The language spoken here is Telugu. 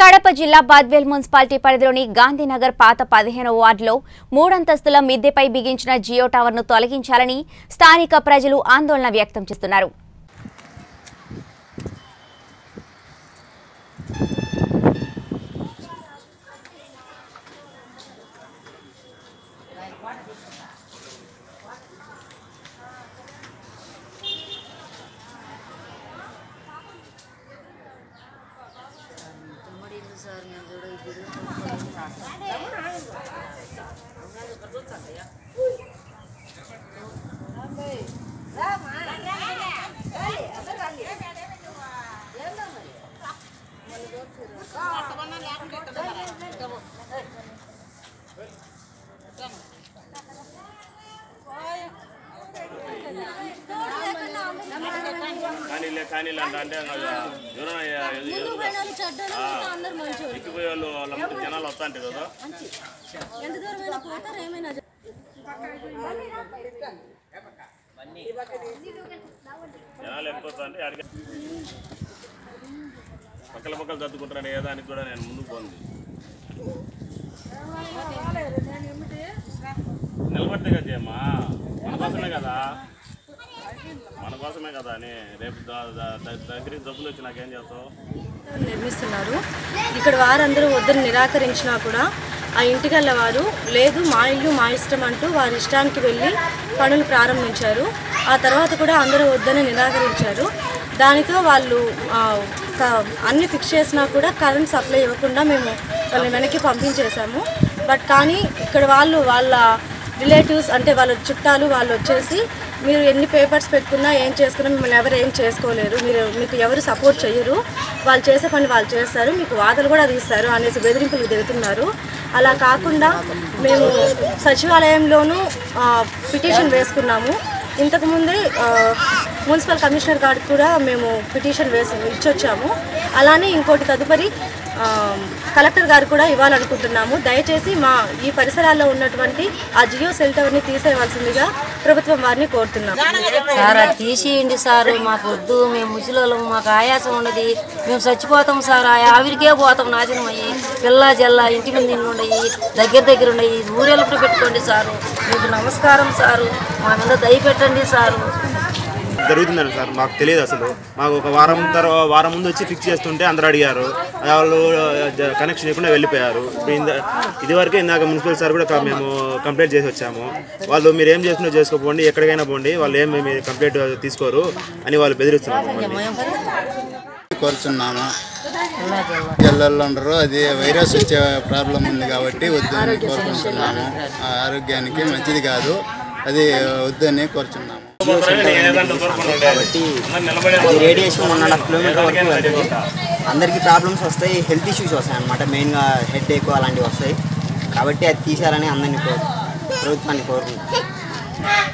కడప జిల్లా బాద్వేల్ మున్సిపాలిటీ పరిధిలోని గాంధీనగర్ పాత పదిహేనవ వార్డులో మూడంతస్తుల మిద్దెపై బిగించిన జియో టవర్ను తొలగించాలని స్థానిక ప్రజలు ఆందోళన వ్యక్తం చేస్తున్నారు కానీలే కానీలే అంటే అంటే ఎవరైనా ఎ- ఎ- ఆ, ఎక్కిపోయే వాళ్ళు వాళ్ళందరూ జనాలు వస్తా అంటే కదా ఎంత దూరమైనా పోతారు ఏమైనా జనాలు ఎక్కువ అంటే అడిగి పక్కల పక్కల చదువుకుంటున్నాను ఏ దానికి కూడా నేను ముందుకు పోంది నిలబడితే కదా చేయమ్మా మన కోసమే కదా మన కోసమే కదా అని రేపు ద- ద- ద- దగ్గరికి జబ్బులు వచ్చి నాకేం చేస్తావు నిర్మిస్తున్నారు ఇక్కడ వారందరూ వద్దని నిరాకరించినా కూడా ఆ ఇంటికల్ల వారు లేదు మా ఇల్లు మా ఇష్టం అంటూ వారి ఇష్టానికి వెళ్ళి పనులు ప్రారంభించారు ఆ తర్వాత కూడా అందరూ వద్దని నిరాకరించారు దానితో వాళ్ళు ఆ, క- అన్ని ఫిక్స్ చేసినా కూడా కరెంట్ సప్లై ఇవ్వకుండా మేము వాళ్ళని వెనక్కి పంపించేశాము బట్ కానీ ఇక్కడ వాళ్ళు వాళ్ళ రిలేటివ్స్ అంటే వాళ్ళ చుట్టాలు వాళ్ళు వచ్చేసి మీరు ఎన్ని పేపర్స్ పెట్టుకున్నా ఏం చేసుకున్నా మిమ్మల్ని ఎవరు ఏం చేసుకోలేరు మీరు మీకు ఎవరు సపోర్ట్ చేయరు వాళ్ళు చేసే పని వాళ్ళు చేస్తారు మీకు వాదలు కూడా తీస్తారు అనేసి బెదిరింపులు దిగుతున్నారు అలా కాకుండా మేము సచివాలయంలోనూ ఆ, పిటిషన్ వేసుకున్నాము ఇంతకుముందే ఆ, మున్సిపల్ కమిషనర్ గారికి కూడా మేము పిటిషన్ వేసి ఇచ్చొచ్చాము అలానే ఇంకోటి తదుపరి ఆ, కలెక్టర్ గారు కూడా ఇవ్వాలనుకుంటున్నాము దయచేసి మా ఈ పరిసరాల్లో ఉన్నటువంటి ఆ జియో సెల్ టవర్ని తీసేయవలసిందిగా ప్రభుత్వం వారిని కోరుతున్నాం సార్ అది తీసేయండి సార్ మాకు వద్దు మేము ముసలోళ్ళం మాకు ఆయాసం ఉన్నది మేము చచ్చిపోతాం సార్ ఆ ఆవిరికే పోతాం నాశనం అయ్యి పిల్ల జల్ల ఇంటి మీద ఇన్ని ఉండయి దగ్గర దగ్గర ఉన్నాయి ఊరెళ్ళప్పుడు పెట్టుకోండి సారు మీకు నమస్కారం సారు మా మీద దయ పెట్టండి సారు జరుగుతుందని సార్ మాకు తెలియదు అసలు మాకు ఒక వారం తర్వాత వారం ముందు వచ్చి ఫిక్స్ చేస్తుంటే అందరూ అడిగారు వాళ్ళు జ- కనెక్షన్ ఇవ్వకుండా వెళ్ళిపోయారు ఇప్పుడు ఇంద ఇదివరకే ఇందాక మున్సిపల్ సార్ కూడా క- మేము కంప్లైంట్ చేసి వచ్చాము వాళ్ళు మీరు ఏం చేస్తున్నా చేసుకోపోండి ఎక్కడికైనా పోండి వాళ్ళు ఏం మీ కంప్లైంట్ తీసుకోరు అని వాళ్ళు బెదిరిస్తున్నారు మమ్మల్ని. కోరుచున్నాము జిల్లాలో ఉండరు అది వైరస్ వచ్చే ప్రాబ్లం ఉంది కాబట్టి వద్దని కోరుకుంటున్నాము ఆ ఆరోగ్యానికి మంచిది కాదు అది వద్దని కోరుచున్నాము అది radiation one and half kilometer వరకు వెళ్తుంది అందరికీ ప్రాబ్లమ్స్ వస్తాయి హెల్త్ ఇష్యూస్ వస్తాయి అనమాట మెయిన్గా హెడ్ ఎక్కువ అలాంటివి వస్తాయి కాబట్టి అది తీసేయాలని అందరినీ కోరు ప్రభుత్వాన్ని కోరుకుంటున్నాం